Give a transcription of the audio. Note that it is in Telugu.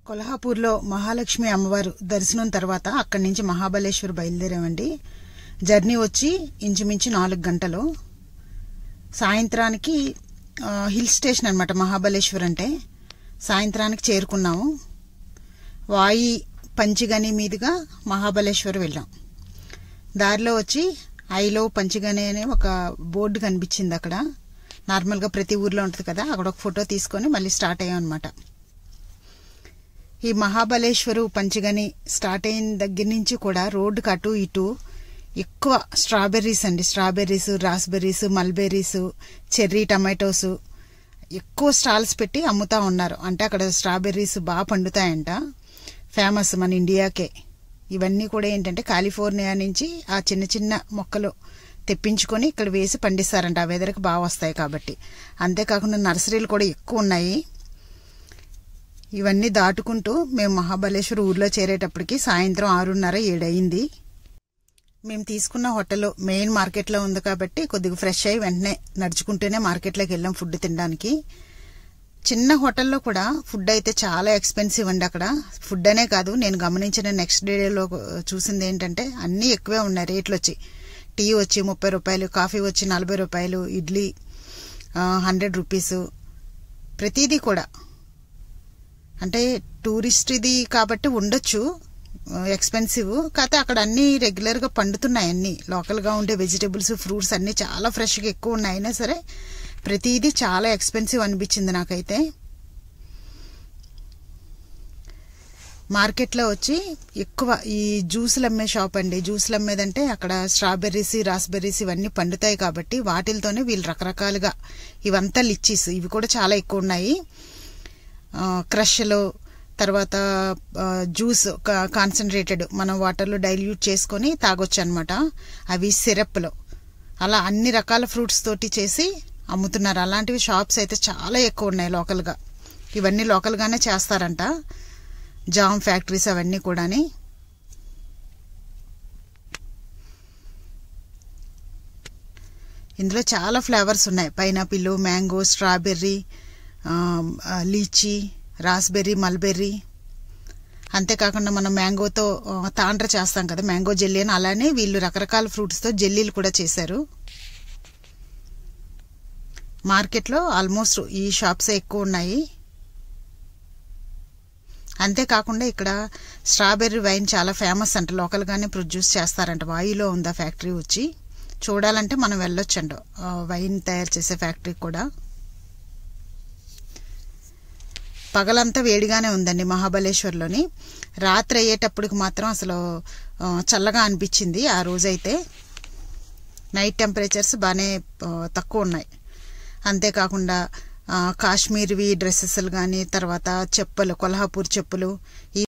కొల్హాపూర్లో మహాలక్ష్మి అమ్మవారు దర్శనం తర్వాత అక్కడి నుంచి మహాబలేశ్వర్ బయలుదేరామండి జర్నీ వచ్చి ఇంచుమించు నాలుగు గంటలు సాయంత్రానికి ఆ, హిల్ స్టేషన్ అనమాట మహాబలేశ్వర్ అంటే సాయంత్రానికి చేరుకున్నాము వాయి పంచిగని మీదుగా మహాబలేశ్వర్ వెళ్ళాం దారిలో వచ్చి ఐలో పంచిగని అనే ఒక బోర్డు కనిపించింది అక్కడ నార్మల్గా ప్రతి ఊర్లో ఉంటుంది కదా అక్కడ ఒక ఫోటో తీసుకొని మళ్ళీ స్టార్ట్ అయ్యాం అనమాట ఈ మహాబలేశ్వరు పంచగని స్టార్ట్ అయిన దగ్గర నుంచి కూడా రోడ్డుకి అటు ఇటు ఎక్కువ స్ట్రాబెర్రీస్ అండి strawberries raspberries mulberries cherry tomatoes ఎక్కువ స్టాల్స్ పెట్టి అమ్ముతా ఉన్నారు అంటే అక్కడ స్ట్రాబెర్రీస్ బాగా పండుతాయంట ఫేమస్ మన ఇండియాకే ఇవన్నీ కూడా ఏంటంటే కాలిఫోర్నియా నుంచి ఆ చిన్న చిన్న మొక్కలు తెప్పించుకొని ఇక్కడ వేసి పండిస్తారంట ఆ వెదర్కి బాగా వస్తాయి కాబట్టి అంతేకాకుండా నర్సరీలు కూడా ఎక్కువ ఉన్నాయి ఇవన్నీ దాటుకుంటూ మేము మహాబలేశ్వర్ ఊర్లో చేరేటప్పటికి సాయంత్రం ఆరున్నర ఏడయింది మేము తీసుకున్న హోటల్ మెయిన్ మార్కెట్లో ఉంది కాబట్టి కొద్దిగా ఫ్రెష్ అయ్యి వెంటనే నడుచుకుంటూనే మార్కెట్లోకి వెళ్ళాం ఫుడ్ తినడానికి చిన్న హోటల్లో కూడా ఫుడ్ అయితే చాలా ఎక్స్పెన్సివ్ అండి అక్కడ ఫుడ్ అనే కాదు నేను గమనించిన నెక్స్ట్ డేలో చూసింది ఏంటంటే అన్నీ ఎక్కువే ఉన్నాయి రేట్లు వచ్చి టీ వచ్చి ముప్పై రూపాయలు కాఫీ వచ్చి నలభై రూపాయలు ఇడ్లీ హండ్రెడ్ రూపీస్ ప్రతిదీ కూడా అంటే టూరిస్ట్ ఇది కాబట్టి ఉండొచ్చు ఎక్స్పెన్సివ్ కాకపోతే అక్కడ అన్ని రెగ్యులర్గా పండుతున్నాయి అన్ని లోకల్గా ఉండే వెజిటేబుల్స్ ఫ్రూట్స్ అన్ని చాలా ఫ్రెష్గా ఎక్కువ ఉన్నాయి అయినా సరే ప్రతిదీ చాలా ఎక్స్పెన్సివ్ అనిపించింది నాకైతే మార్కెట్లో వచ్చి ఎక్కువ ఈ జ్యూసులు అమ్మే షాప్ అండి జ్యూసులు అమ్మేదంటే అక్కడ స్ట్రాబెర్రీస్ రాస్బెర్రీస్ ఇవన్నీ పండుతాయి కాబట్టి వాటిలతోనే వీళ్ళు రకరకాలుగా ఇవంతా లిచ్చీస్ ఇవి కూడా చాలా ఎక్కువ ఉన్నాయి క్రష్లు తర్వాత ఆ, జ్యూస్ కా- కాన్సన్ట్రేటెడ్ మనం వాటర్లో డైల్యూట్ చేసుకొని తాగొచ్చు అనమాట అవి సిరప్లో అలా అన్ని రకాల ఫ్రూట్స్ తోటి చేసి అమ్ముతున్నారు అలాంటివి షాప్స్ అయితే చాలా ఎక్కువ ఉన్నాయి లోకల్గా ఇవన్నీ లోకల్గానే చేస్తారంట జామ్ ఫ్యాక్టరీస్ అవన్నీ కూడాని ఇందులో చాలా ఫ్లేవర్స్ ఉన్నాయి పైనాపిల్ మ్యాంగో స్ట్రాబెర్రీ ఆ, ఆ, లీచీ రాస్బెర్రీ మల్బెర్రీ అంతేకాకుండా మనం మ్యాంగోతో ఆ, తాండ్ర చేస్తాం కదా మ్యాంగో జెల్లీ అని అలానే వీళ్ళు రకరకాల ఫ్రూట్స్తో జెల్లీలు కూడా చేశారు మార్కెట్లో ఆల్మోస్ట్ ఈ షాప్స్ ఎక్కువ ఉన్నాయి అంతేకాకుండా ఇక్కడ స్ట్రాబెర్రీ వైన్ చాలా ఫేమస్ అంట లోకల్గానే ప్రొడ్యూస్ చేస్తారంట వాయులో ఉంది ఆ ఫ్యాక్టరీ వచ్చి చూడాలంటే మనం వెళ్ళొచ్చండి ఆ వైన్ తయారు చేసే ఫ్యాక్టరీ కూడా పగలంతా వేడిగానే ఉందండి మహాబలేశ్వర్లోని రాత్రి అయ్యేటప్పటికి మాత్రం అసలు ఆ, చల్లగా అనిపించింది ఆ రోజైతే నైట్ టెంపరేచర్స్ బాగానే ఆ, తక్కువ ఉన్నాయి అంతేకాకుండా ఆ, కాశ్మీర్వి డ్రెస్సెస్లు కానీ తర్వాత చెప్పులు కొల్హాపూర్ చెప్పులు ఈ